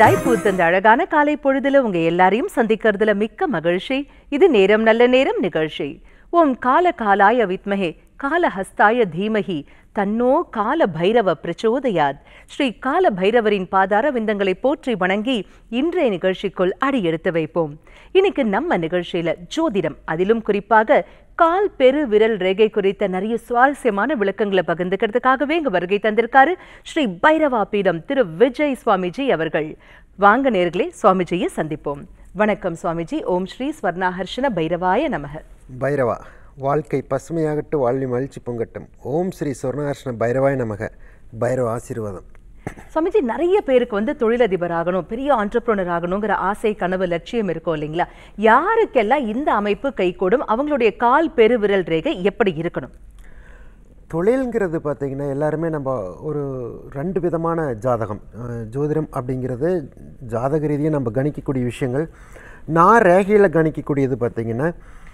புதிதாய் பூத்த இந்த அழகான காலை பொழுதுல உங்க எல்லாரையும் சந்திக்கிறதுல மிக்க மகிழ்ச்சி இது நேரம் நல்ல நேரம் நிகழ்ச்சி ஓம் கால காலாய வித்மஹே காலஹஸ்தாய தீமஹி தன்னோ கால பைரவ பிரச்சோதயாத் ஸ்ரீ கால பைரவரின் பாதார விந்தங்களை போற்றி வணங்கி இன்றைய நிகழ்ச்சிக்குள் அடி எடுத்து வைப்போம் இன்னைக்கு நம்ம நிகழ்ச்சியில ஜோதிடம் அதிலும் குறிப்பாக கால் பெரு விரல் ரேகை குறித்த நிறைய சுவாரஸ்யமான விளக்கங்களை பகிர்ந்துக்கிறதுக்காகவே இங்க வருகை தந்திருக்காரு ஸ்ரீ பைரவா பீடம் திரு விஜய் சுவாமிஜி அவர்கள் வாங்க நேர்களே சுவாமிஜியை சந்திப்போம் வணக்கம் சுவாமிஜி ஓம் ஸ்ரீ ஸ்வர்ணாஹர்ஷன பைரவாய நமக பைரவா வாழ்க்கை பசுமையாகட்டு வாழ்வி மகிழ்ச்சி பொங்கட்டும் ஓம் ஸ்ரீ சொர்ணார்ஷ்ண பைரவாய நமக பைரவ ஆசீர்வாதம் சுவாமிஜி நிறைய பேருக்கு வந்து தொழிலதிபர் ஆகணும் பெரிய ஆண்டர்பிரனர் ஆகணுங்கிற ஆசை கனவு லட்சியம் இருக்கும் இல்லைங்களா யாருக்கெல்லாம் இந்த அமைப்பு கைகூடும் அவங்களுடைய கால் பெருவிரல் ரேகை எப்படி இருக்கணும் தொழில்ங்கிறது பார்த்திங்கன்னா எல்லாருமே நம்ம ஒரு ரெண்டு விதமான ஜாதகம் அஹ், ஜோதிடம் அப்படிங்கிறது ஜாதக ரீதியாக நம்ம கணிக்கக்கூடிய விஷயங்கள் நான் ரேகையில் கணிக்கக்கூடியது பார்த்திங்கன்னா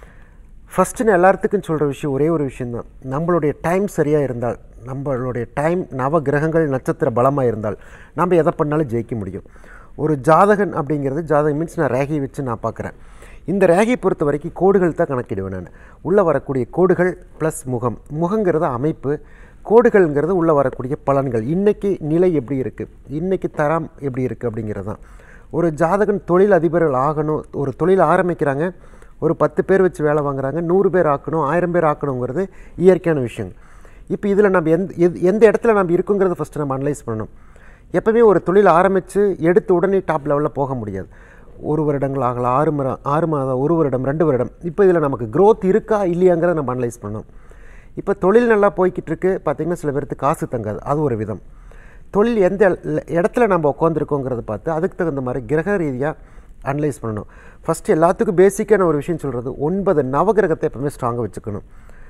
ஃபஸ்ட்டு நான் எல்லாத்துக்கும் சொல்கிற விஷயம் ஒரே ஒரு விஷயந்தான் நம்மளுடைய டைம் சரியாக இருந்தால் நம்மளுடைய டைம் நவ கிரகங்கள் நட்சத்திர பலமாக இருந்தால் நம்ம எதை பண்ணாலும் ஜெயிக்க முடியும் ஒரு ஜாதகன் அப்படிங்கிறது ஜாதகம் மீன்ஸ் நான் ரேகையை வச்சு நான் பார்க்குறேன் இந்த ரேகையை பொறுத்த வரைக்கும் கோடுகள் தான் கணக்கிடுவேன் நான் உள்ளே வரக்கூடிய கோடுகள் ப்ளஸ் முகம் முகங்கிறது அமைப்பு கோடுகள்ங்கிறது உள்ளே வரக்கூடிய பலன்கள் இன்றைக்கி நிலை எப்படி இருக்குது இன்றைக்கி தரம் எப்படி இருக்குது அப்படிங்கிறது தான் ஒரு ஜாதகன் தொழில் அதிபர்கள் ஆகணும் ஒரு தொழில் ஆரம்பிக்கிறாங்க ஒரு பத்து பேர் வச்சு வேலை வாங்குறாங்க நூறு பேர் ஆக்கணும் ஆயிரம் பேர் ஆக்கணுங்கிறது இயற்கையான விஷயம் இப்போ இதில் நம்ம எந்த எது- எந்த இடத்துல நம்ம இருக்குங்கிறத ஃபஸ்ட்டு நம்ம அனலைஸ் பண்ணணும் எப்பவுமே ஒரு தொழில் ஆரம்பித்து எடுத்து உடனே டாப் லெவலில் போக முடியாது ஒரு வருடங்கள் ஆகலாம் ஆறு மரம் ஆறு மாதம் ஒரு வருடம் ரெண்டு வருடம் இப்போ இதில் நமக்கு growth இருக்கா இல்லையாங்கிறத நம்ம அனலைஸ் பண்ணணும் இப்போ தொழில் நல்லா போய்கிட்டு இருக்கு பார்த்திங்கன்னா சில பேருக்கு காசு தங்காது அது ஒரு விதம் தொழில் எந்த இல- இடத்துல நம்ம உட்காந்துருக்கோங்கிறத பார்த்து அதுக்கு தகுந்த மாதிரி கிரக ரீதியாக அனலைஸ் பண்ணணும் ஃபஸ்ட்டு எல்லாத்துக்கும் பேசிக்கான ஒரு விஷயம் சொல்கிறது ஒன்பது நவகிரகத்தை எப்பவுமே ஸ்ட்ராங்காக வச்சுக்கணும்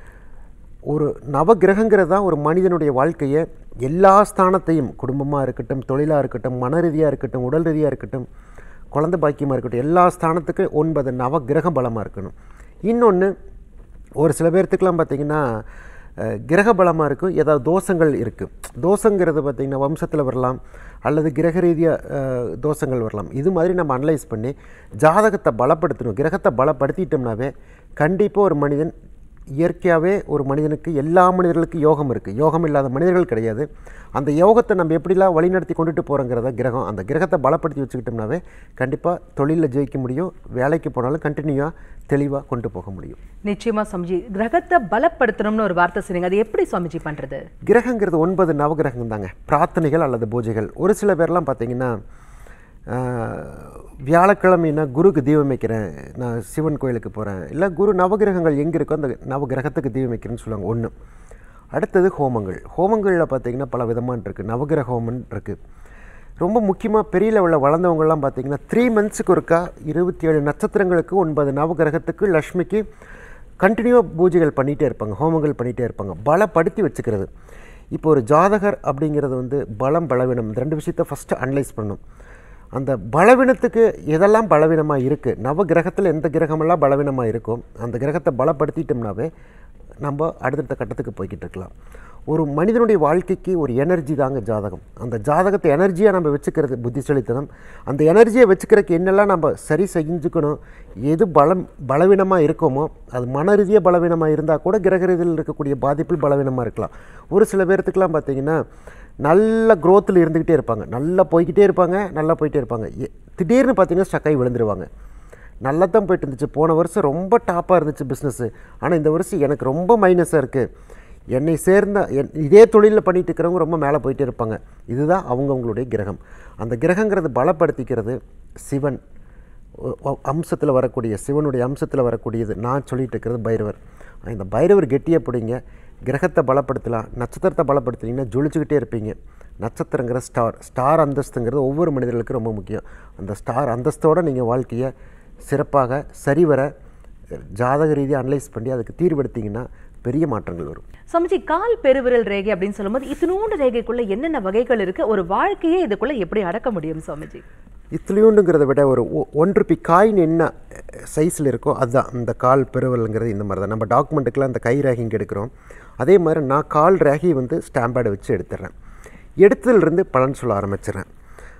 ஒரு நவகிரகங்கிறது தான் ஒரு மனிதனுடைய வாழ்க்கையை எல்லா ஸ்தானத்தையும் குடும்பமாக இருக்கட்டும் தொழிலாக இருக்கட்டும் மன ரீதியாக இருக்கட்டும் உடல் ரீதியாக இருக்கட்டும் குழந்தை பாக்கியமாக இருக்கட்டும் எல்லா ஸ்தானத்துக்கு ஒன்பது நவகிரக பலமாக இருக்கணும் இன்னொன்று ஒரு சில பேர்த்துக்கெலாம் பார்த்திங்கன்னா அஹ், கிரக பலமாக இருக்கும் ஏதாவது தோஷங்கள் இருக்குது தோஷங்கிறது பார்த்திங்கன்னா வம்சத்தில் வரலாம் அல்லது கிரக ரீதியாக தோஷங்கள் வரலாம் இது மாதிரி நம்ம அனலைஸ் பண்ணி ஜாதகத்தை பலப்படுத்தணும் கிரகத்தை பலப்படுத்திட்டோம்னாவே கண்டிப்பாக ஒரு மனிதன் இயற்கையாகவே ஒரு மனிதனுக்கு எல்லா மனிதர்களுக்கும் யோகம் இருக்குது யோகம் இல்லாத மனிதர்கள் கிடையாது அந்த யோகத்தை நம்ம எப்படிலாம் வழிநடத்தி கொண்டுட்டு போகிறோங்கிறத கிரகம் அந்த கிரகத்தை பலப்படுத்தி வச்சுக்கிட்டோம்னாவே கண்டிப்பாக தொழிலில் ஜெயிக்க முடியும் வேலைக்கு போனாலும் கண்டினியூவாக தெளிவாக கொண்டு போக முடியும் நிச்சயமா சுவாமிஜி கிரகத்தை பலப்படுத்தணும்னு ஒரு வார்த்தை சொன்னீங்க அது எப்படி சுவாமிஜி பண்றது கிரகங்கிறது ஒன்பது நவகிரகம் தாங்க பிரார்த்தனைகள் அல்லது பூஜைகள் ஒரு சில பேர்லாம் பார்த்தீங்கன்னா ஆஹ், வியாழக்கிழமைனா குருக்கு தீபம் வைக்கிறேன் நான் சிவன் கோயிலுக்கு போகிறேன் இல்லை குரு நவகிரகங்கள் எங்கே இருக்கோ அந்த நவகிரகத்துக்கு தீபம் வைக்கிறேன்னு சொல்லுவாங்க ஒன்று அடுத்தது ஹோமங்கள் ஹோமங்களில் பார்த்தீங்கன்னா பல விதமான இருக்குது நவகிரக ஹோமம் இருக்குது ரொம்ப முக்கியமாக பெரிய லெவலில் வளர்ந்தவங்கலாம் பார்த்தீங்கன்னா த்ரீ மந்த்ஸுக்கு ஒருக்கா இருபத்தி ஏழு நட்சத்திரங்களுக்கு ஒன்பது நவகிரகத்துக்கு லக்ஷ்மிக்கு கண்டினியூவாக பூஜைகள் பண்ணிகிட்டே இருப்பாங்க ஹோமங்கள் பண்ணிகிட்டே இருப்பாங்க பலப்படுத்தி வச்சுக்கிறது இப்போ ஒரு ஜாதகர் அப்படிங்கிறது வந்து பலம் பலவீனம் இந்த ரெண்டு விஷயத்த ஃபஸ்ட்டு அனலைஸ் பண்ணணும் அந்த பலவீனத்துக்கு எதெல்லாம் பலவீனமாக இருக்குது நவ கிரகத்தில் எந்த கிரகமெல்லாம் பலவீனமாக இருக்கோ அந்த கிரகத்தை பலப்படுத்திட்டோம்னாவே நம்ம அடுத்தடுத்த கட்டத்துக்கு போய்கிட்டு இருக்கலாம் ஒரு மனிதனுடைய வாழ்க்கைக்கு ஒரு எனர்ஜி தாங்க ஜாதகம் அந்த ஜாதகத்தை எனர்ஜியாக நம்ம வச்சுக்கிறது புத்திசாலித்தனம் அந்த எனர்ஜியை வச்சுக்கிறதுக்கு என்னெல்லாம் நம்ம சரி செஞ்சுக்கணும் எது பலம் பலவீனமாக இருக்கோமோ அது மன ரீதியாக பலவீனமாக இருந்தால் கூட கிரக ரீதியில் இருக்கக்கூடிய பாதிப்பில் பலவீனமாக இருக்கலாம் ஒரு சில பேர்த்துக்கெலாம் பார்த்தீங்கன்னா நல்ல growthல இருந்துக்கிட்டே இருப்பாங்க நல்லா போய்கிட்டே இருப்பாங்க நல்லா போயிட்டே இருப்பாங்க எ- திடீர்னு பார்த்தீங்கன்னா ஸ்டக்காகி விழுந்துருவாங்க நல்லா தான் போயிட்டு இருந்துச்சு போன வருஷம் ரொம்ப டாப்பாக இருந்துச்சு பிஸ்னஸ்ஸு ஆனால் இந்த வருஷம் எனக்கு ரொம்ப மைனஸாக இருக்குது என்னை சேர்ந்த என் இதே தொழிலில் பண்ணிட்டு இருக்கிறவங்க ரொம்ப மேலே போயிட்டே இருப்பாங்க இதுதான் அவங்கவுங்களுடைய கிரகம் அந்த கிரகங்கிறது பலப்படுத்திக்கிறது சிவன் அம்சத்தில் வரக்கூடிய சிவனுடைய அம்சத்தில் வரக்கூடியது நான் சொல்லிட்டு இருக்கிறது பைரவர் இந்த பைரவர் கெட்டியாக பிடிங்க கிரகத்தை பலப்படுத்தலாம் நட்சத்திரத்தை பலப்படுத்தினீங்கன்னா ஜொலிச்சுக்கிட்டே இருப்பீங்க நட்சத்திரங்கிற ஸ்டார் ஸ்டார் அந்தஸ்துங்கிறது ஒவ்வொரு மனிதர்களுக்கும் ரொம்ப முக்கியம் அந்த ஸ்டார் அந்தஸ்தோடு நீங்கள் வாழ்க்கையை சிறப்பாக சரிவர ஜாதக ரீதியாக அனலைஸ் பண்ணி அதுக்கு தீர்வெடுத்தீங்கன்னா பெரிய மாற்றங்கள் வரும் சுவாமிஜி கால் பெருவிரல் ரேகை அப்படின்னு சொல்லும்போது இத்தினூண்டு ரேகைக்குள்ள என்னென்ன வகைகள் இருக்கு ஒரு வாழ்க்கையே இதுக்குள்ள எப்படி அடக்க முடியும் சுவாமிஜி இத்துளியுண்டுங்கிறத விட ஒரு ஒ- ஒன் ருபி காயின் என்ன சைஸில் இருக்கோ அதுதான் இந்த கால் பெருவல்ங்கிறது இந்த மாதிரி தான் நம்ம டாக்குமெண்ட்டுக்கெலாம் அந்த கை ரேகிங் எடுக்கிறோம் அதே மாதிரி நான் கால் ரேகி வந்து ஸ்டாம்பேடை வச்சு எடுத்துடுறேன் எடுத்ததுலேருந்து பலன் சொல்ல ஆரம்பிச்சிடுறேன்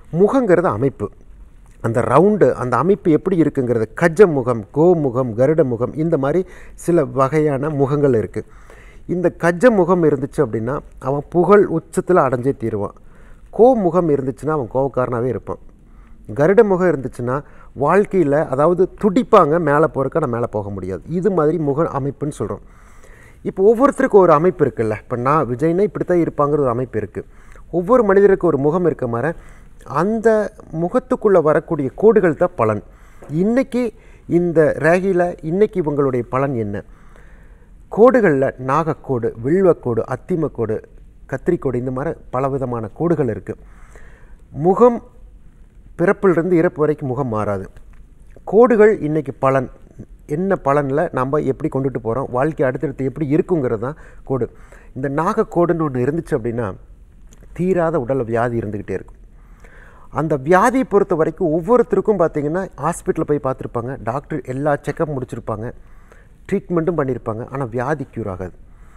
முகங்கிறது அமைப்பு அந்த ரவுண்டு அந்த அமைப்பு எப்படி இருக்குங்கிறது கஜ முகம் கோமுகம் கருட முகம் இந்த மாதிரி சில வகையான முகங்கள் இருக்குது இந்த கஜ முகம் இருந்துச்சு அப்படின்னா அவன் புகழ் உச்சத்தில் அடைஞ்சே தீருவான் கோமுகம் இருந்துச்சுன்னா அவன் கோவக்காரனாகவே இருப்பான் கருட முகம் இருந்துச்சுன்னா வாழ்க்கையில் அதாவது துடிப்பாங்க மேலே போகிறக்கு ஆனால் மேலே போக முடியாது இது மாதிரி முக அமைப்புன்னு சொல்கிறோம் இப்போ ஒவ்வொருத்தருக்கும் ஒரு அமைப்பு இருக்குல்ல இப்போ நான் விஜய்னா இப்படி தான் இருப்பாங்கிற ஒரு அமைப்பு இருக்குது ஒவ்வொரு மனிதருக்கும் ஒரு முகம் இருக்க மாதிரி அந்த முகத்துக்குள்ளே வரக்கூடிய கோடுகள் தான் பலன் இன்னைக்கு இந்த ரேகியில் இன்னைக்கு இவங்களுடைய பலன் என்ன கோடுகளில் நாகக்கோடு வில்வக்கோடு அத்திமக்கோடு கத்திரிக்கோடு இந்த மாதிரி பலவிதமான கோடுகள் இருக்குது முகம் பிறப்பிலிருந்து இறப்பு வரைக்கும் முகம் மாறாது கோடுகள் இன்னைக்கு பலன் என்ன பலனில் நம்ம எப்படி கொண்டுட்டு போகிறோம் வாழ்க்கை அடுத்தடுத்து எப்படி இருக்குங்கிறது தான் கோடு இந்த நாகக்கோடுன்னு ஒன்று இருந்துச்சு அப்படின்னா தீராத உடல் வியாதி இருந்துக்கிட்டே இருக்கும் அந்த வியாதியை பொறுத்த வரைக்கும் ஒவ்வொருத்தருக்கும் பார்த்தீங்கன்னா ஹாஸ்பிட்டலில் போய் பார்த்துருப்பாங்க டாக்டர் எல்லா செக்கப் முடிச்சிருப்பாங்க ட்ரீட்மெண்ட்டும் பண்ணியிருப்பாங்க ஆனால் வியாதி க்யூர் ஆகாது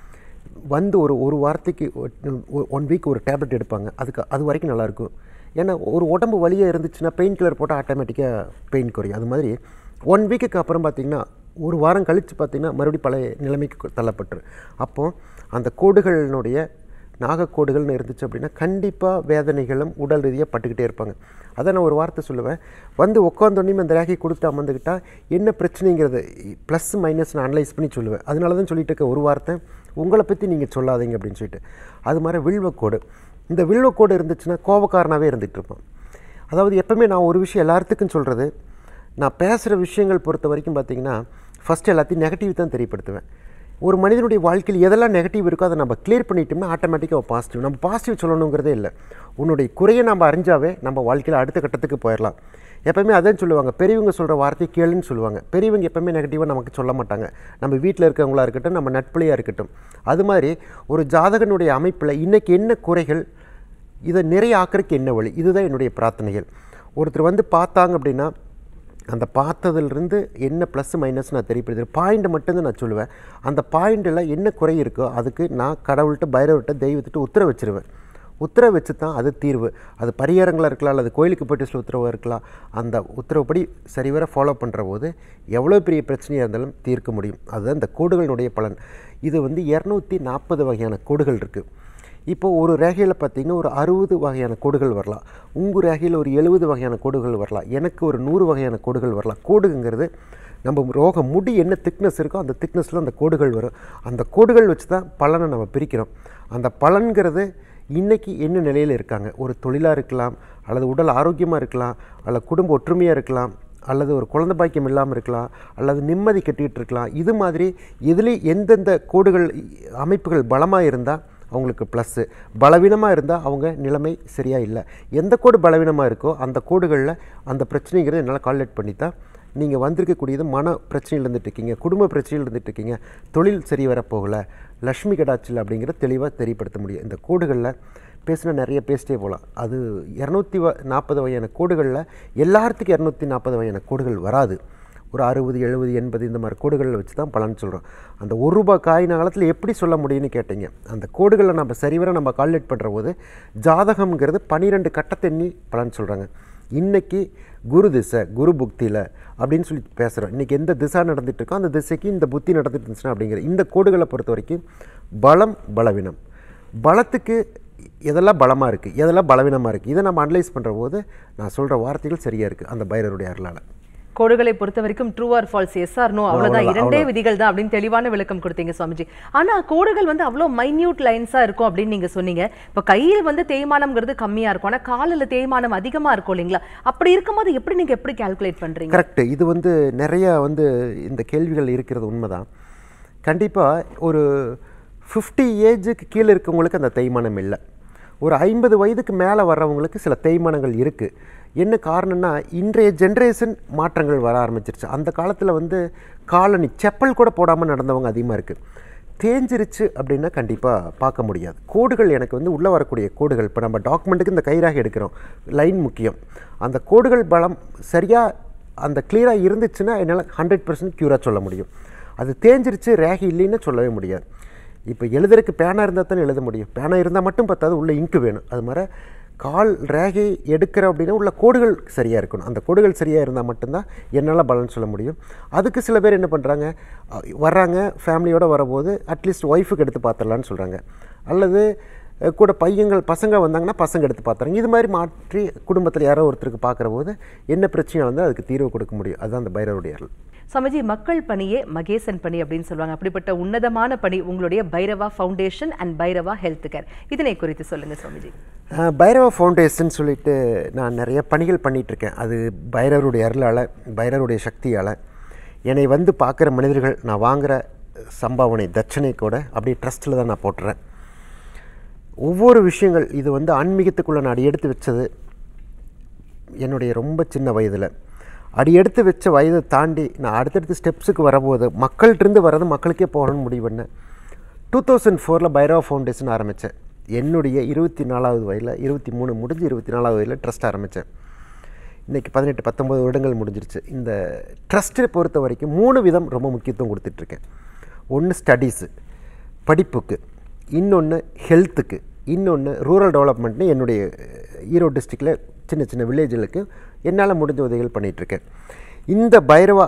வந்து ஒரு ஒரு வாரத்துக்கு ஒன் வீக் ஒரு டேப்லெட் எடுப்பாங்க அதுக்கு அது வரைக்கும் நல்லாயிருக்கும் ஏன்னா ஒரு உடம்பு வலியாக இருந்துச்சுன்னா பெயின் கில்லர் போட்டால் ஆட்டோமேட்டிக்காக பெயின் குறையும் அது மாதிரி ஒன் வீக்குக்கு அப்புறம் பார்த்திங்கன்னா ஒரு வாரம் கழித்து பார்த்திங்கன்னா மறுபடியும் பழைய நிலைமைக்கு தள்ளப்பட்டுரு அப்போது அந்த கோடுகளினுடைய நாகக்கோடுகள்னு இருந்துச்சு அப்படின்னா கண்டிப்பாக வேதனைகளும் உடல் ரீதியாக பட்டுக்கிட்டே இருப்பாங்க அதை நான் ஒரு வார்த்தை சொல்லுவேன் வந்து உட்காந்தோடனே அந்த ரேகை கொடுத்து அமர்ந்துக்கிட்டால் என்ன பிரச்சனைங்கிறது ப்ளஸ் மைனஸ் நான் அனலைஸ் பண்ணி சொல்லுவேன் அதனால தான் சொல்லிட்டு இருக்க ஒரு வார்த்தை உங்களை பற்றி நீங்கள் சொல்லாதீங்க அப்படின்னு சொல்லிட்டு அது மாதிரி வில்வக்கோடு இந்த வில்வக்கோடு இருந்துச்சுன்னா கோபக்காரனாகவே இருந்துகிட்டு இருப்பான் அதாவது எப்பவுமே நான் ஒரு விஷயம் எல்லாத்துக்கும் சொல்கிறது நான் பேசுகிற விஷயங்கள் பொறுத்த வரைக்கும் பார்த்தீங்கன்னா ஃபஸ்ட் எல்லாத்தையும் நெகட்டிவ் தான் தெரியப்படுத்துவேன் ஒரு மனிதனுடைய வாழ்க்கையில் எதெல்லாம் நெகட்டிவ் இருக்கோ அதை நம்ம கிளியர் பண்ணிட்டோம்னா ஆட்டோமேட்டிக்காக பாசிட்டிவ் நம்ம பாசிட்டிவ் சொல்லணுங்கிறதே இல்லை உன்னுடைய குறையை நம்ம அறிஞ்சாவே நம்ம வாழ்க்கையில் அடுத்த கட்டத்துக்கு போயிடலாம் எப்பவுமே அதான் சொல்லுவாங்க பெரியவங்க சொல்கிற வார்த்தையை கேளுன்னு சொல்லுவாங்க பெரியவங்க எப்பவுமே நெகட்டிவாக நமக்கு சொல்ல மாட்டாங்க நம்ம வீட்டில் இருக்கவங்களா இருக்கட்டும் நம்ம நட்புலையாக இருக்கட்டும் அது மாதிரி ஒரு ஜாதகனுடைய அமைப்பில் இன்றைக்கி என்ன குறைகள் இதை நிறைய ஆக்கிறதுக்கு என்ன வழி இதுதான் என்னுடைய பிரார்த்தனைகள் ஒருத்தர் வந்து பார்த்தாங்க அப்படின்னா அந்த பார்த்ததிலிருந்து என்ன ப்ளஸ் மைனஸ் நான் தெரியப்படுது பாயிண்ட்டை மட்டும்தான் நான் சொல்லுவேன் அந்த பாயிண்டில் என்ன குறை இருக்கோ அதுக்கு நான் கடவுள்கிட்ட பைரவர்கிட்ட தெய்வத்திட்ட உத்தரவு வச்சிருவேன் உத்தரவு வச்சு தான் அது தீர்வு அது பரிகாரங்களாக இருக்கலாம் அல்லது கோயிலுக்கு போயிட்டு சில உத்தரவாக இருக்கலாம் அந்த உத்தரவுப்படி சரிவர ஃபாலோ பண்ணுற போது எவ்வளோ பெரிய பிரச்சனையாக இருந்தாலும் தீர்க்க முடியும் அதுதான் இந்த கோடுகளினுடைய பலன் இது வந்து இரநூத்தி நாற்பது வகையான கோடுகள் இருக்குது இப்போ ஒரு ரேகையில் பார்த்தீங்கன்னா ஒரு அறுபது வகையான கோடுகள் வரலாம் உங்கள் ரேகையில் ஒரு எழுபது வகையான கோடுகள் வரலாம் எனக்கு ஒரு நூறு வகையான கோடுகள் வரலாம் கோடுங்கிறது நம்ம ரோக முடி என்ன திக்னஸ் இருக்கோ அந்த திக்னஸில் அந்த கோடுகள் வரும் அந்த கோடுகள் வச்சு தான் பலனை நம்ம பிரிக்கிறோம் அந்த பலன்கிறது இன்றைக்கி என்ன நிலையில் இருக்காங்க ஒரு தொழிலாக இருக்கலாம் அல்லது உடல் ஆரோக்கியமாக இருக்கலாம் அல்லது குடும்ப ஒற்றுமையாக இருக்கலாம் அல்லது ஒரு குழந்தை பாக்கியம் இல்லாமல் இருக்கலாம் அல்லது நிம்மதி கட்டிகிட்டு இருக்கலாம் இது மாதிரி எதுலேயும் எந்தெந்த கோடுகள் அமைப்புகள் பலமாக இருந்தால் அவங்களுக்கு ப்ளஸ்ஸு பலவீனமாக இருந்தால் அவங்க நிலைமை சரியாக இல்லை எந்த கோடு பலவீனமாக இருக்கோ அந்த கோடுகளில் அந்த பிரச்சனைங்கிறத என்னால் கால்குலேட் பண்ணி தான் நீங்கள் வந்திருக்கக்கூடியது மன பிரச்சனையில் இருந்துட்டு இருக்கீங்க குடும்ப பிரச்சனையில் இருந்துட்டு இருக்கீங்க தொழில் சரி வரப்போகலை லக்ஷ்மி கடாச்சில் அப்படிங்கிற தெளிவாக தெரியப்படுத்த முடியும் இந்த கோடுகளில் பேசினா நிறைய பேசிட்டே போகலாம் அது இரநூத்தி வ நாற்பது வகையான கோடுகளில் எல்லாத்துக்கும் இரநூத்தி நாற்பது வகையான கோடுகள் வராது ஒரு அறுபது எழுபது எண்பது இந்த மாதிரி கோடுகளில் வச்சு தான் பலன் சொல்கிறோம் அந்த ஒரு ரூபாய் காயின காலத்தில் எப்படி சொல்ல முடியும்னு கேட்டீங்க அந்த கோடுகளை நம்ம சரிவர நம்ம கால்குலேட் பண்ணுற போது ஜாதகம்ங்கிறது பன்னிரெண்டு கட்டத்தெண்ணி பலன் சொல்கிறாங்க இன்றைக்கி குரு திசை குரு புக்தியில் அப்படின்னு சொல்லி பேசுகிறோம் இன்றைக்கி எந்த திசை நடந்துட்டு இருக்கோ அந்த திசைக்கு இந்த புத்தி நடந்துட்டு இருந்துச்சுன்னா அப்படிங்கிற இந்த கோடுகளை பொறுத்த வரைக்கும் பலம் பலவீனம் பலத்துக்கு எதெல்லாம் பலமாக இருக்குது எதெல்லாம் பலவீனமாக இருக்குது இதை நம்ம அனலைஸ் பண்ணுற போது நான் சொல்கிற வார்த்தைகள் சரியாக இருக்குது அந்த பைரருடைய அருளால் கோடுகளை பொறுத்த வரைக்கும் true or false yes or no அவ்வளவுதான் அவ்வளவுதான், இரண்டே விதிகள் தான் அப்படின்னு தெளிவான விளக்கம் கொடுத்தீங்க சுவாமிஜி ஆனா கோடுகள் வந்து அவ்வளோ மைன்யூட் லைன்ஸா இருக்கும் அப்படின்னு நீங்க சொன்னீங்க இப்போ கையில் வந்து தேய்மானம்ங்கிறது கம்மியா இருக்கும் ஆனா காலில் தேய்மானம் அதிகமா இருக்கும் இல்லைங்களா அப்படி இருக்கும்போது எப்படி நீங்க எப்படி கால்குலேட் பண்றீங்க கரெக்டு இது வந்து நிறைய வந்து இந்த கேள்விகள் இருக்கிறது உண்மைதான் கண்டிப்பாக ஒரு ஃபிஃப்டி ஏஜுக்கு கீழே இருக்கவங்களுக்கு அந்த தேய்மானம் இல்லை ஒரு ஐம்பது வயதுக்கு மேலே வர்றவங்களுக்கு சில தேய்மானங்கள் இருக்குது என்ன காரணம்னா இன்றைய ஜென்ரேஷன் மாற்றங்கள் வர ஆரம்பிச்சிருச்சு அந்த காலத்தில் வந்து காலனி செப்பல் கூட போடாமல் நடந்தவங்க அதிகமாக இருக்குது தேஞ்சிருச்சு அப்படின்னா கண்டிப்பாக பார்க்க முடியாது கோடுகள் எனக்கு வந்து உள்ளே வரக்கூடிய கோடுகள் இப்போ நம்ம டாக்குமெண்ட்டுக்கு இந்த கைராக எடுக்கிறோம் லைன் முக்கியம் அந்த கோடுகள் பலம் சரியாக அந்த கிளியராக இருந்துச்சுன்னா என்னால் ஹண்ட்ரட் பர்சன்ட் க்யூராக சொல்ல முடியும் அது தேஞ்சிருச்சு ரேகை இல்லைன்னு சொல்லவே முடியாது இப்போ எழுதுறதுக்கு பேனா இருந்தால் தானே எழுத முடியும் பேனா இருந்தால் மட்டும் பத்தாது உள்ள இங்கு வேணும் அது மாதிரி கால் ரேகை எடுக்கிறோம் அப்படின்னா உள்ள கோடுகள் சரியாக இருக்கணும் அந்த கோடுகள் சரியாக இருந்தால் மட்டும்தான் என்னால் பலன் சொல்ல முடியும் அதுக்கு சில பேர் என்ன பண்ணுறாங்க வர்றாங்க ஃபேமிலியோடு வரும்போது அட்லீஸ்ட் ஒய்ஃபுக்கு எடுத்து பார்த்துடலான்னு சொல்கிறாங்க அல்லது அஹ், கூட பையங்கள் பசங்க வந்தாங்கன்னா பசங்க எடுத்து பார்த்துறாங்க இது மாதிரி மாற்றி குடும்பத்தில் யாரோ ஒருத்தருக்கு பார்க்குற போது என்ன பிரச்சனை வந்தால் அதுக்கு தீர்வு கொடுக்க முடியும் அதுதான் அந்த பைரவருடைய அருள் சமஜி மக்கள் பணியே மகேசன் பணி அப்படின்னு சொல்லுவாங்க அப்படிப்பட்ட உன்னதமான பணி உங்களுடைய Bhairava foundation and Bhairava health care இதனை குறித்து சொல்லுங்க சுவாமிஜி அஹ், பைரவ ஃபவுண்டேஷன் சொல்லிட்டு நான் நிறைய பணிகள் பண்ணிட்டு இருக்கேன் அது பைரவருடைய அருளால் பைரவருடைய சக்தியால் என்னை வந்து பார்க்குற மனிதர்கள் நான் வாங்குகிற சம்பாவனை தட்சணை கூட அப்படியே ட்ரஸ்ட்டில் தான் நான் போட்டுறேன் ஒவ்வொரு விஷயங்கள் இது வந்து ஆன்மீகத்துக்குள்ளே நான் அடி எடுத்து வச்சது என்னுடைய ரொம்ப சின்ன வயதில் அடி எடுத்து வச்ச வயதை தாண்டி நான் அடுத்தடுத்த ஸ்டெப்ஸுக்கு வரும்போது மக்கள்கிட்டருந்து வர்றது மக்களுக்கே போகணும்னு முடிவு பண்ணேன் டூ தௌசண்ட் ஃபோரில் பைரவா ஃபவுண்டேஷன் ஆரம்பித்தேன் என்னுடைய இருபத்தி நாலாவது வயதில் இருபத்தி மூணு முடிஞ்சு இருபத்தி நாலாவது வயதில் ட்ரஸ்ட் ஆரம்பித்தேன் இன்றைக்கி பதினெட்டு பத்தொம்பது வருடங்கள் முடிஞ்சிருச்சு இந்த ட்ரஸ்ட்டை பொறுத்த வரைக்கும் மூணு விதம் ரொம்ப முக்கியத்துவம் கொடுத்துட்ருக்கேன் ஒன்று ஸ்டடீஸு படிப்புக்கு இன்னொன்று ஹெல்த்துக்கு இன்னொன்று ரூரல் டெவலப்மெண்ட்னு என்னுடைய ஈரோடு டிஸ்ட்ரிக்டில் சின்ன சின்ன வில்லேஜுகளுக்கு என்னால் முடிஞ்ச உதவிகள் பண்ணிகிட்ருக்கேன் இந்த பைரவா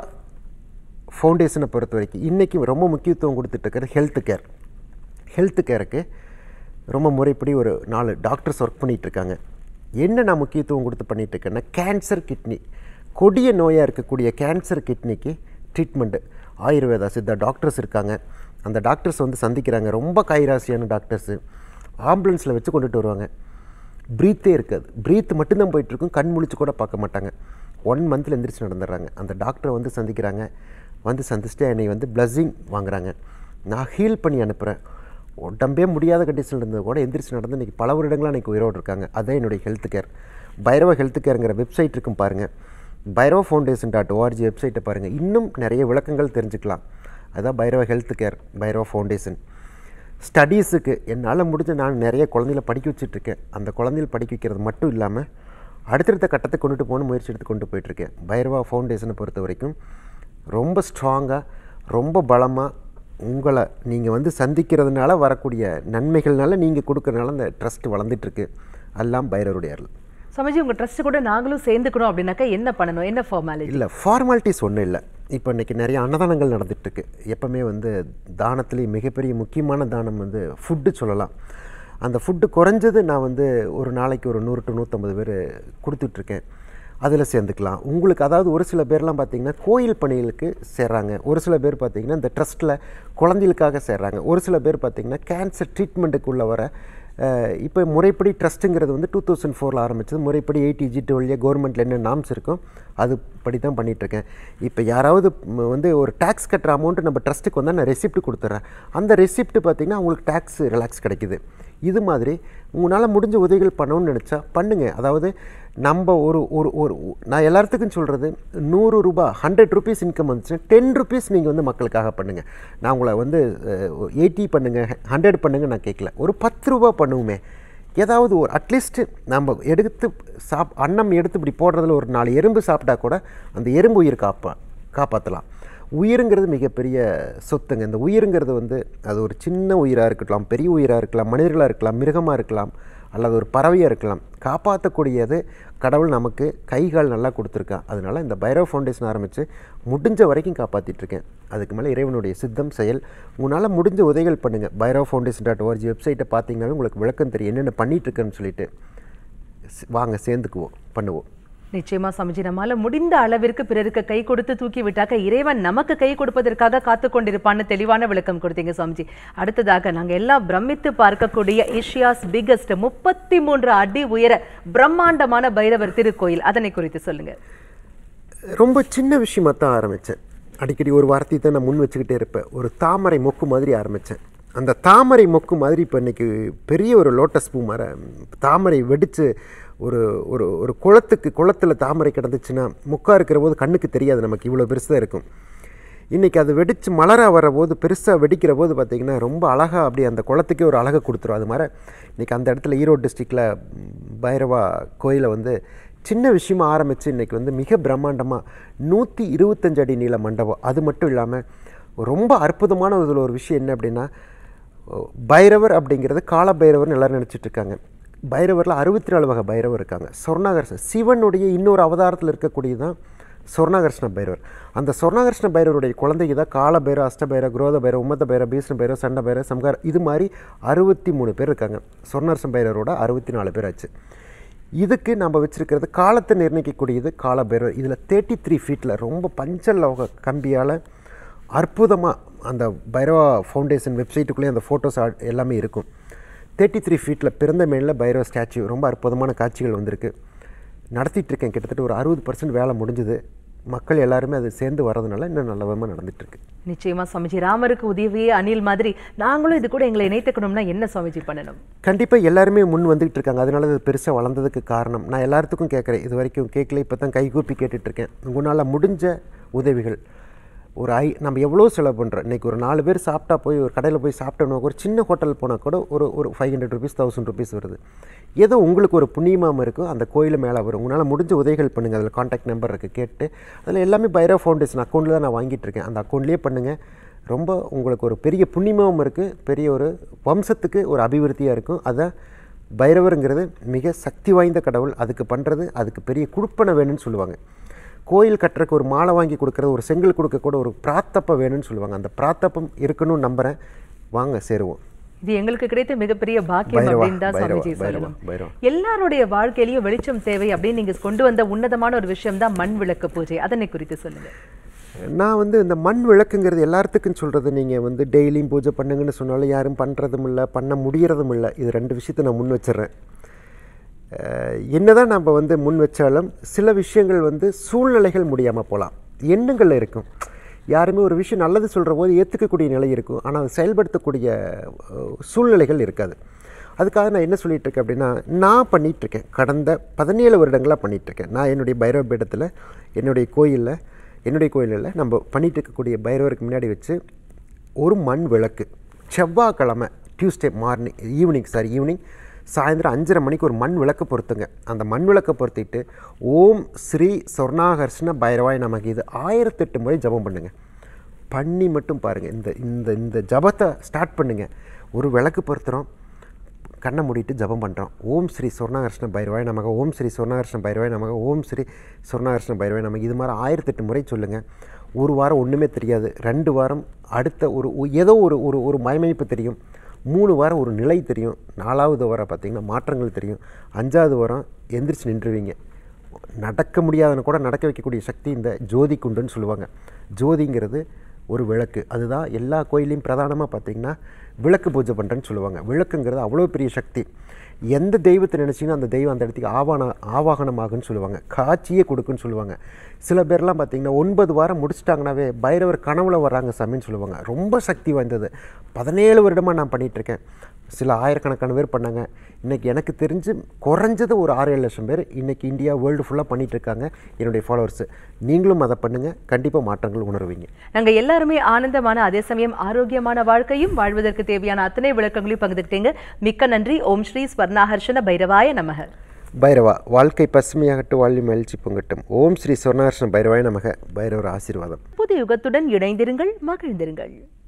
ஃபவுண்டேஷனை பொறுத்த வரைக்கும் இன்றைக்கி ரொம்ப முக்கியத்துவம் கொடுத்துட்ருக்கிறது ஹெல்த் கேர் ஹெல்த் கேருக்கு ரொம்ப முறைப்படி ஒரு நாலு டாக்டர்ஸ் ஒர்க் பண்ணிகிட்ருக்காங்க என்ன நான் முக்கியத்துவம் கொடுத்து பண்ணிகிட்ருக்கேன்னா கேன்சர் கிட்னி கொடிய நோயாக இருக்கக்கூடிய கேன்சர் கிட்னிக்கு ட்ரீட்மெண்ட்டு ஆயுர்வேதா சித்தா டாக்டர்ஸ் இருக்காங்க அந்த டாக்டர்ஸ் வந்து சந்திக்கிறாங்க ரொம்ப கைராசியான டாக்டர்ஸு ஆம்புலன்ஸில் வச்சு கொண்டுட்டு வருவாங்க ப்ரீத்தே இருக்காது ப்ரீத் மட்டும்தான் போயிட்டுருக்கும் கண் முழிச்சு கூட பார்க்க மாட்டாங்க ஒன் மந்தில் எந்திரிச்சு நடந்துடுறாங்க அந்த டாக்டரை வந்து சந்திக்கிறாங்க வந்து சந்திச்சுட்டு என்னை வந்து பிளஸ்ஸிங் வாங்குறாங்க நான் ஹீல் பண்ணி அனுப்புகிறேன் உடம்பே முடியாத கண்டிஷனில் இருந்தது கூட எந்திரிச்சு நடந்து இன்றைக்கி பல வருடங்களாக இன்றைக்கி உயிரோடு இருக்காங்க அதான் என்னுடைய ஹெல்த் கேர் பைரவ ஹெல்த் கேருங்கிற வெப்சைட் இருக்கும் பாருங்கள் பைரவ ஃபவுண்டேஷன் டாட் ஓஆர்ஜி வெப்சைட்டை பாருங்கள் இன்னும் நிறைய விளக்கங்கள் தெரிஞ்சுக்கலாம் அதுதான் Bhairava health care Bhairava foundation ஸ்டடீஸுக்கு என்னால் முடிஞ்ச நான் நிறைய குழந்தைகளை படிக்க வச்சிட்ருக்கேன் அந்த குழந்தைகள் படிக்க வைக்கிறது மட்டும் இல்லாமல் அடுத்தடுத்த கட்டத்தை கொண்டுட்டு போகணும் முயற்சி எடுத்து கொண்டு போயிட்டுருக்கேன் பைரவா ஃபவுண்டேஷனை பொறுத்த வரைக்கும் ரொம்ப ஸ்ட்ராங்காக ரொம்ப பலமாக உங்களை நீங்கள் வந்து சந்திக்கிறதுனால வரக்கூடிய நன்மைகள்னால நீங்கள் கொடுக்கறனால அந்த ட்ரஸ்ட் வளர்ந்துட்டுருக்கு எல்லாம் பைரவருடைய அருள் சமஜி உங்க ட்ரஸ்ட் கூட நாங்களும் சேர்ந்துக்கணும் அப்படின்னாக்கா என்ன பண்ணணும் என்ன ஃபார்மாலிட்டி இல்லை ஃபார்மாலிட்டிஸ் ஒன்றும் இல்லை இப்போ இன்றைக்கி நிறைய அன்னதானங்கள் நடந்துகிட்ருக்கு எப்போவுமே வந்து தானத்துலேயே மிகப்பெரிய முக்கியமான தானம் வந்து ஃபுட்டு சொல்லலாம் அந்த ஃபுட்டு குறைஞ்சது நான் வந்து ஒரு நாளைக்கு ஒரு நூறு டு நூற்றம்பது பேர் கொடுத்துட்ருக்கேன் அதில் சேர்ந்துக்கலாம் உங்களுக்கு அதாவது ஒரு சில பேர்லாம் பார்த்தீங்கன்னா கோயில் பணிகளுக்கு சேர்றாங்க ஒரு சில பேர் பார்த்தீங்கன்னா இந்த ட்ரஸ்ட்டில் குழந்தைகளுக்காக சேர்றாங்க ஒரு சில பேர் பார்த்தீங்கன்னா கேன்சர் ட்ரீட்மெண்ட்டுக்குள்ளே வர அஹ், இப்போ முறைப்படி ட்ரஸ்ட்டுங்கிறது வந்து டூ தௌசண்ட் ஃபோரில் ஆரம்பிச்சது முறைப்படி எயிட்டி ஜிட்டு வழியாக கவர்மெண்ட்டில் என்ன நாம்ஸ் இருக்கோ அது படி தான் பண்ணிகிட்ருக்கேன் இப்போ யாராவது ம், வந்து ஒரு டேக்ஸ் கட்டுற அமௌண்ட்டு நம்ம ட்ரஸ்ட்டுக்கு வந்தால் நான் ரெசிப்ட் கொடுத்துட்றேன் அந்த ரெசிப்ட் பார்த்திங்கன்னா அவங்களுக்கு டேக்ஸ் ரிலாக்ஸ் கிடைக்குது இது மாதிரி உங்களால் முடிஞ்ச உதவிகள் பண்ணணும்னு நினச்சா பண்ணுங்கள் அதாவது நம்ம ஒரு ஒரு ஒரு நான் எல்லாத்துக்கும் சொல்கிறது நூறு ரூபாய் ஹண்ட்ரட் ருபீஸ் இன்கம் வந்துச்சுன்னா டென் ருபீஸ் நீங்கள் வந்து மக்களுக்காக பண்ணுங்கள் நான் உங்களை வந்து எயிட்டி பண்ணுங்கள் ஹண்ட்ரட் பண்ணுங்கள் நான் கேட்கல ஒரு பத்து ரூபா பண்ணுவோமே ஏதாவது ஒரு அட்லீஸ்ட்டு நம்ம எடுத்து சாப் அன்னம் எடுத்து இப்படி போடுறதுல ஒரு நாலு எறும்பு சாப்பிட்டா கூட அந்த எறும்பு உயிர் காப்பா காப்பாற்றலாம் உயிருங்கிறது மிகப்பெரிய சொத்துங்க இந்த உயிருங்கிறது வந்து அது ஒரு சின்ன உயிராக இருக்கட்டும் பெரிய உயிராக இருக்கலாம் மனிதர்களாக இருக்கலாம் மிருகமாக இருக்கலாம் அல்லது ஒரு பறவையாக இருக்கலாம் காப்பாற்றக்கூடியது கடவுள் நமக்கு கை கால் நல்லா கொடுத்துருக்கான் அதனால் இந்த பைரவ் ஃபவுண்டேஷன் ஆரம்பித்து முடிஞ்ச வரைக்கும் காப்பாற்றிட்டு இருக்கேன் அதுக்கு மேலே இறைவனுடைய சித்தம் செயல் உங்களால் முடிஞ்ச உதவிகள் பண்ணுங்கள் பைரவ் ஃபவுண்டேஷன் டாட் ஓஆர்ஜி வெப்சைட்டை பார்த்தீங்கன்னாவே உங்களுக்கு விளக்கம் தெரியும் என்னென்ன பண்ணிகிட்ருக்கேன்னு சொல்லிட்டு ஸ்- வாங்க சேர்ந்துக்குவோம் பண்ணுவோம் நிச்சயமா சமஜி நம்மால முடிந்த அளவிற்கு பிறருக்கு கை கொடுத்து தூக்கி விட்டாக்க இறைவன் நமக்கு கை கொடுப்பதற்காக காத்து கொண்டிருப்பான்னு தெளிவான விளக்கம் கொடுத்தீங்க சுவாமிஜி அடுத்ததாக நாங்க எல்லாம் பிரமித்து பார்க்கக்கூடிய ஏஷியாஸ் பிகஸ்ட் முப்பத்தி மூன்று அடி உயர பிரம்மாண்டமான பைரவர் திருக்கோயில் அதனை குறித்து சொல்லுங்க ரொம்ப சின்ன விஷயமா தான் ஆரம்பித்தேன் அடிக்கடி ஒரு வார்த்தையை தான் நான் முன் வச்சுக்கிட்டே இருப்பேன் ஒரு தாமரை மொக்கு மாதிரி ஆரம்பித்தேன் அந்த தாமரை மொக்கு மாதிரி இப்போ இன்றைக்கி பெரிய ஒரு லோட்டஸ் பூ மர தாமரை வெடித்து ஒரு ஒரு ஒரு குளத்துக்கு குளத்தில் தாமரை கிடந்துச்சுன்னா முக்கா இருக்கிற போது கண்ணுக்கு தெரியாது நமக்கு இவ்வளோ பெருசாக இருக்கும் இன்றைக்கி அது வெடித்து மலரா வர போது பெருசாக வெடிக்கிற போது பார்த்திங்கன்னா ரொம்ப அழகாக அப்படி அந்த குளத்துக்கே ஒரு அழகை கொடுத்துரும் அது மாதிரி இன்றைக்கி அந்த இடத்துல ஈரோடு டிஸ்ட்ரிக்டில் பைரவா கோயிலை வந்து சின்ன விஷயமா ஆரம்பித்து இன்றைக்கி வந்து மிக பிரம்மாண்டமாக நூற்றி இருபத்தஞ்சு அடி நீள மண்டபம் அது மட்டும் இல்லாமல் ரொம்ப அற்புதமான இதில் ஒரு விஷயம் என்ன அப்படின்னா பைரவர் அப்படிங்கிறது கால பைரவர்னு எல்லோரும் நினச்சிட்டு இருக்காங்க பைரவரில் அறுபத்தி நாலு வகை பைரவர் இருக்காங்க சொர்ணாகர்ஷ சிவனுடைய இன்னொரு அவதாரத்தில் இருக்கக்கூடியது தான் சொர்ணாகர்ஷ்ண பைரவர் அந்த சொர்ணாகர்ஷ்ண பைரவருடைய குழந்தைக்கு தான் கால பைரவ அஷ்ட பைரவ குரோத பைரவ உம்மத்த பைரவ பீஷ்ண பைரவ சண்ட பைரவ சம்கார் இது மாதிரி அறுபத்தி மூணு பேர் இருக்காங்க சொர்ணாகர்ஷ்ண பைரவரோட அறுபத்தி நாலு பேர் ஆச்சு இதுக்கு நம்ம வச்சுருக்கிறது காலத்தை நிர்ணயிக்கக்கூடியது கால பைரவர் இதில் தேர்ட்டி த்ரீ ஃபீட்டில் ரொம்ப பஞ்சலோக கம்பியால் அற்புதமாக அந்த பைரவா ஃபவுண்டேஷன் வெப்சைட்டுக்குள்ளேயே அந்த ஃபோட்டோஸ் எல்லாமே இருக்கும் தேர்ட்டி த்ரீ ஃபீட்டில் பிறந்த மேலில் பைரவ ஸ்டாச்சு ரொம்ப அற்புதமான காட்சிகள் வந்திருக்கு நடத்திட்டு இருக்கேன் கிட்டத்தட்ட ஒரு அறுபது பர்சன்ட் வேலை முடிஞ்சுது மக்கள் எல்லாருமே அது சேர்ந்து வர்றதுனால இன்னும் நல்ல விதமாக நடந்துட்டு இருக்கு நிச்சயமா சுவாமிஜி ராமருக்கு உதவியே அணில் மாதிரி நாங்களும் இது கூட எங்களை இணைத்துக்கணும்னா என்ன சுவாமிஜி பண்ணணும் கண்டிப்பாக எல்லாருமே முன் வந்துகிட்டு இருக்காங்க அதனால அது பெருசாக வளர்ந்ததுக்கு காரணம் நான் எல்லாத்துக்கும் கேட்குறேன் இது வரைக்கும் கேட்கல இப்போ தான் கைகூப்பி கேட்டுட்ருக்கேன் உங்களால் முடிஞ்ச உதவிகள் ஒரு ஐ நம்ம எவ்வளோ செலவு பண்ணுறோம் இன்றைக்கி ஒரு நாலு பேர் சாப்பிட்டா போய் ஒரு கடையில் போய் சாப்பிட்டோம்னா ஒரு சின்ன ஹோட்டல் போனால் கூட ஒரு ஒரு five hundred rupees thousand rupees வருது ஏதோ உங்களுக்கு ஒரு புண்ணியமாக இருக்கோ அந்த கோயில் மேலே வரும் உங்களால் முடிஞ்ச உதவிகள் பண்ணுங்கள் அதில் காண்டாக்ட் நம்பர் இருக்குது கேட்டு அதில் எல்லாமே பைரவ் ஃபவுண்டேஷன் அக்கௌண்ட்டில் தான் நான் வாங்கிட்டு இருக்கேன் அந்த அக்கௌண்ட்லேயே பண்ணுங்கள் ரொம்ப உங்களுக்கு ஒரு பெரிய புண்ணியமாகவும் இருக்குது பெரிய ஒரு வம்சத்துக்கு ஒரு அபிவிருத்தியாக இருக்கும் அதான் பைரவருங்கிறது மிக சக்தி வாய்ந்த கடவுள் அதுக்கு பண்ணுறது அதுக்கு பெரிய குடுப்பனை வேணும்னு சொல்லுவாங்க கோயில் கட்டுறக்கு ஒரு மாலை வாங்கி கொடுக்குறது ஒரு செங்கல் கொடுக்க கூட ஒரு பிராத்தப்பம் வேணும்னு சொல்லுவாங்க அந்த பிராத்தப்பம் இருக்கணும்னு நம்புகிறேன் வாங்க சேருவோம் இது எங்களுக்கு கிடைத்த மிகப்பெரிய பாக்கியம் பைரவா, அப்படின்னு தான் பைரவா, சுவாமிஜி பைரவா, சொல்லணும் பைரவா. எல்லாருடைய வாழ்க்கையிலயும் வெளிச்சம் தேவை அப்படின்னு நீங்க கொண்டு வந்த உன்னதமான ஒரு விஷயம் தான் மண் விளக்கு பூஜை அதனை குறித்து சொல்லுங்க நான் வந்து இந்த மண் விளக்குங்கிறது எல்லாத்துக்கும் சொல்கிறது நீங்கள் வந்து டெய்லியும் பூஜை பண்ணுங்கன்னு சொன்னாலும் யாரும் பண்ணுறதும் இல்லை பண்ண முடியறதும் இல்லை இது ரெண்டு விஷயத்தை நான் முன் வச்சிடுறேன் அஹ் என்னதான் நம்ம வந்து முன் வச்சாலும் சில விஷயங்கள் வந்து சூழ்நிலைகள் முடியாமல் போகலாம் எண்ணங்கள் இருக்கும் யாருமே ஒரு விஷயம் நல்லது சொல்கிற போது ஏற்றுக்கக்கூடிய நிலை இருக்கும் ஆனால் அதை செயல்படுத்தக்கூடிய அஹ், சூழ்நிலைகள் இருக்காது அதுக்காக நான் என்ன சொல்லிட்டு இருக்கேன் அப்படின்னா நான் பண்ணிகிட்ருக்கேன் கடந்த பதினேழு வருடங்களாக பண்ணிகிட்ருக்கேன் நான் என்னுடைய பைரவ பீடத்தில் என்னுடைய கோயிலில் என்னுடைய கோயிலில் நம்ம பண்ணிட்டு இருக்கக்கூடிய பைரவருக்கு முன்னாடி வச்சு ஒரு மண் விளக்கு செவ்வாய்க்கிழமை Tuesday morning evening sorry evening சாயந்தரம் அஞ்சரை மணிக்கு ஒரு மண் விளக்கு பொருத்துங்க அந்த மண் விளக்கை பொருத்திட்டு ஓம் ஸ்ரீ சொர்ணாகர்ஷ்ண பைரவாய் நமக்கு இது ஆயிரத்தெட்டு முறை ஜெபம் பண்ணுங்க பண்ணி மட்டும் பாருங்கள் இந்த இந்த இந்த ஜபத்தை ஸ்டார்ட் பண்ணுங்க ஒரு விளக்கு பொருத்துகிறோம் கண்ணை மூடிட்டு ஜெபம் பண்ணுறோம் ஓம் ஸ்ரீ சொர்ணாகர்ஷ்ண பைரவாய் நமக ஓம் ஸ்ரீ சொர்ணாகர்ஷ்ண பைரவாய் நமக ஓம் ஸ்ரீ சொர்ணாகர்ஷ்ண பைரவாய் நமக்கு இது மாதிரி ஆயிரத்தெட்டு முறை சொல்லுங்கள் ஒரு வாரம் ஒன்றுமே தெரியாது ரெண்டு வாரம் அடுத்த ஒரு ஒ- ஏதோ ஒரு ஒரு ஒரு மயமைப்பு தெரியும் மூணு வாரம் ஒரு நிலை தெரியும் நாலாவது வாரம் பார்த்திங்கன்னா மாற்றங்கள் தெரியும் அஞ்சாவது வாரம் எந்திரிச்சு நின்றுவீங்க நடக்க முடியாதவனை கூட நடக்க வைக்கக்கூடிய சக்தி இந்த ஜோதி குண்டுன்னு சொல்லுவாங்க ஜோதிங்கிறது ஒரு விளக்கு அதுதான் எல்லா கோயிலையும் பிரதானமாக பார்த்தீங்கன்னா விளக்கு பூஜை பண்ணுறேன்னு சொல்லுவாங்க விளக்குங்கிறது அவ்வளோ பெரிய சக்தி எந்த தெய்வத்தை நினச்சிங்கன்னா அந்த தெய்வம் அந்த இடத்துக்கு ஆவான ஆவாகனமாகுன்னு சொல்லுவாங்க காட்சியே கொடுக்குன்னு சொல்லுவாங்க சில பேர்லாம் பார்த்தீங்கன்னா ஒன்பது வாரம் முடிச்சிட்டாங்கனாவே பைரவர் கனவுல வராங்க சாமின்னு சொல்லுவாங்க ரொம்ப சக்தி வாய்ந்தது பதினேழு வருடமாக நான் பண்ணிகிட்ருக்கேன் சில ஆயிரக்கணக்கான பேர் பண்ணாங்க இன்றைக்கி எனக்கு தெரிஞ்சு குறைஞ்சது ஒரு ஆறு ஏழு லட்சம் பேர் இன்றைக்கி இந்தியா வேர்ல்டு ஃபுல்லாக பண்ணிட்டு இருக்காங்க என்னுடைய ஃபாலோவர்ஸு நீங்களும் அதை பண்ணுங்கள் கண்டிப்பாக மாற்றங்கள் உணருவீங்க நாங்க எல்லாருமே ஆனந்தமான அதே சமயம் ஆரோக்கியமான வாழ்க்கையும் வாழ்வதற்கு தேவையான அத்தனை விளக்கங்களையும் பகிர்ந்துக்கிட்டீங்க மிக்க நன்றி ஓம் ஸ்ரீ ஸ்வர்ணாஹர்ஷன பைரவாய நமக பைரவா வாழ்க்கை பசுமையாகட்டும் வாழ்வி மகிழ்ச்சி பொங்கட்டும் ஓம் ஸ்ரீ சொர்ணார்ஷ்ண பைரவாய நமக பைரவர் ஆசீர்வாதம் புது யுகத்துடன் இணைந்திருங்கள் மகிழ்ந்திருங்கள்